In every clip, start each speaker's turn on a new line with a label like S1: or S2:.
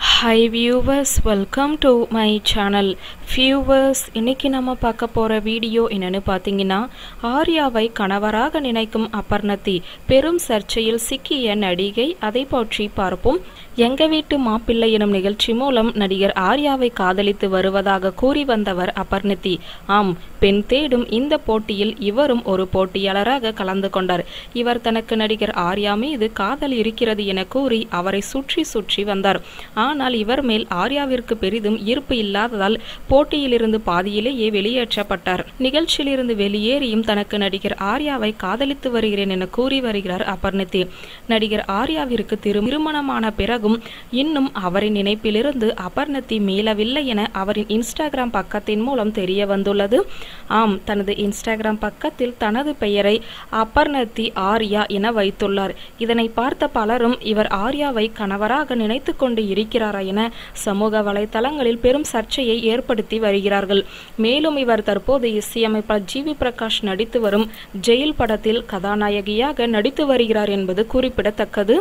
S1: high viewers welcome to my channel viewers இன்னைக்கு நம்ம பார்க்க போகிற வீடியோ என்னன்னு பார்த்தீங்கன்னா ஆர்யாவை கணவராக நினைக்கும் அபர்ணதி பெரும் சர்ச்சையில் சிக்கிய நடிகை அதை பற்றி பார்ப்போம் எங்க வீட்டு மாப்பிள்ளை எனும் நிகழ்ச்சி மூலம் நடிகர் ஆர்யாவை காதலித்து வருவதாக கூறி வந்தவர் அபர்ணதி ஆம் பெண் தேடும் இந்த போட்டியில் இவரும் ஒரு போட்டியாளராக கலந்து கொண்டார் இவர் தனக்கு நடிகர் ஆர்யா மீது காதல் இருக்கிறது என கூறி அவரை சுற்றி சுற்றி வந்தார் ஆனால் இவர் மேல் ஆர்யாவிற்கு பெரிதும் ஈர்ப்பு இல்லாததால் போட்டியிலிருந்து பாதியிலேயே வெளியேற்றப்பட்டார் நிகழ்ச்சியிலிருந்து வெளியேறியும் தனக்கு நடிகர் ஆர்யாவை காதலித்து வருகிறேன் என கூறி வருகிறார் அபர்ணதி நடிகர் ஆர்யாவிற்கு திரு திருமணமான பிறகும் இன்னும் அவரின் நினைப்பிலிருந்து அபர்ணதி மீளவில்லை என அவரின் இன்ஸ்டாகிராம் பக்கத்தின் மூலம் தெரிய வந்துள்ளது ஆம் தனது இன்ஸ்டாகிராம் பக்கத்தில் தனது பெயரை அபர்ணதி ஆர்யா என வைத்துள்ளார் இதனை பார்த்த பலரும் இவர் ஆர்யாவை கணவராக நினைத்து கொண்டு இருக்கிறாரா என சமூக வலைதளங்களில் பெரும் சர்ச்சையை ஏற்படுத்தி வருகிறார்கள் மேலும் இவர் தற்போது இசையமைப்பாளர் ஜி வி பிரகாஷ் நடித்து வரும் ஜெயில் படத்தில் கதாநாயகியாக நடித்து வருகிறார் என்பது குறிப்பிடத்தக்கது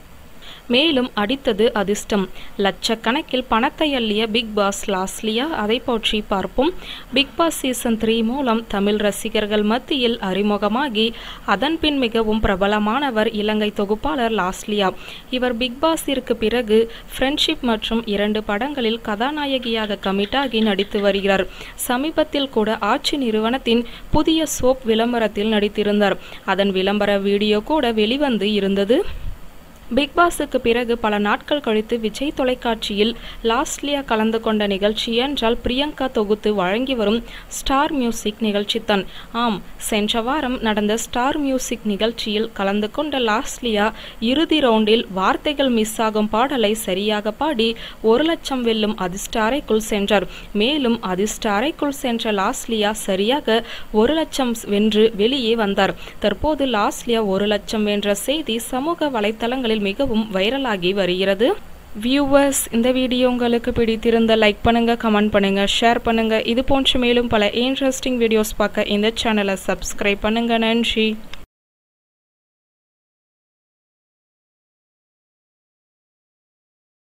S1: மேலும் அடித்தது அதிர்ஷ்டம் லட்சக்கணக்கில் பணத்தை அள்ளிய பிக் பாஸ் லாஸ்லியா அதை பற்றி பார்ப்போம் பிக் பாஸ் சீசன் த்ரீ மூலம் தமிழ் ரசிகர்கள் மத்தியில் அறிமுகமாகி அதன் பின் மிகவும் பிரபலமானவர் இலங்கை தொகுப்பாளர் லாஸ்லியா இவர் பிக் பாஸிற்கு பிறகு ஃப்ரெண்ட்ஷிப் மற்றும் இரண்டு படங்களில் கதாநாயகியாக கமிட்டாகி நடித்து வருகிறார் சமீபத்தில் கூட ஆட்சி நிறுவனத்தின் புதிய சோப் விளம்பரத்தில் நடித்திருந்தார் அதன் விளம்பர வீடியோ கூட வெளிவந்து இருந்தது பிக் பாஸுக்கு பிறகு பல நாட்கள் கழித்து விஜய் தொலைக்காட்சியில் லாஸ்ட்லியா கலந்து கொண்ட நிகழ்ச்சி என்றால் பிரியங்கா தொகுத்து வழங்கி வரும் ஸ்டார் மியூசிக் நிகழ்ச்சி தான் ஆம் சென்ற வாரம் நடந்த ஸ்டார் மியூசிக் நிகழ்ச்சியில் கலந்து கொண்ட லாஸ்ட்லியா இறுதி ரவுண்டில் வார்த்தைகள் மிஸ் ஆகும் பாடலை சரியாக பாடி ஒரு லட்சம் வெல்லும் அதிர்ஷ்ட அறைக்குள் சென்றார் மேலும் அதிர்ஷ்ட அறைக்குள் சென்ற லாஸ்லியா சரியாக ஒரு லட்சம் வென்று வெளியே வந்தார் தற்போது லாஸ்லியா ஒரு லட்சம் வென்ற செய்தி சமூக வலைத்தளங்களில் மிகவும் வைரலாகி வருகிறது வியூவர்ஸ் இந்த வீடியோ உங்களுக்கு பிடித்திருந்த லைக் பண்ணுங்க கமெண்ட் பண்ணுங்க ஷேர் பண்ணுங்க இது போன்ற மேலும் பல இன்ட்ரெஸ்டிங் வீடியோஸ் பார்க்க இந்த சேனலை சப்ஸ்கிரைப் பண்ணுங்க நன்றி